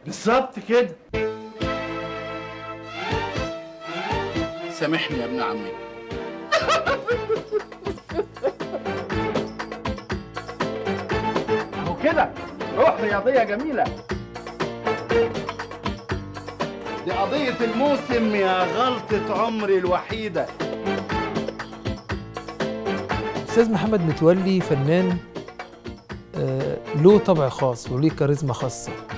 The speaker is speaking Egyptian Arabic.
بالظبط كده سامحني يا ابن عمي اهو كده روح رياضية جميلة دي قضية الموسم يا غلطة عمري الوحيدة استاذ محمد متولي فنان آه، له طبع خاص وليه كاريزما خاصه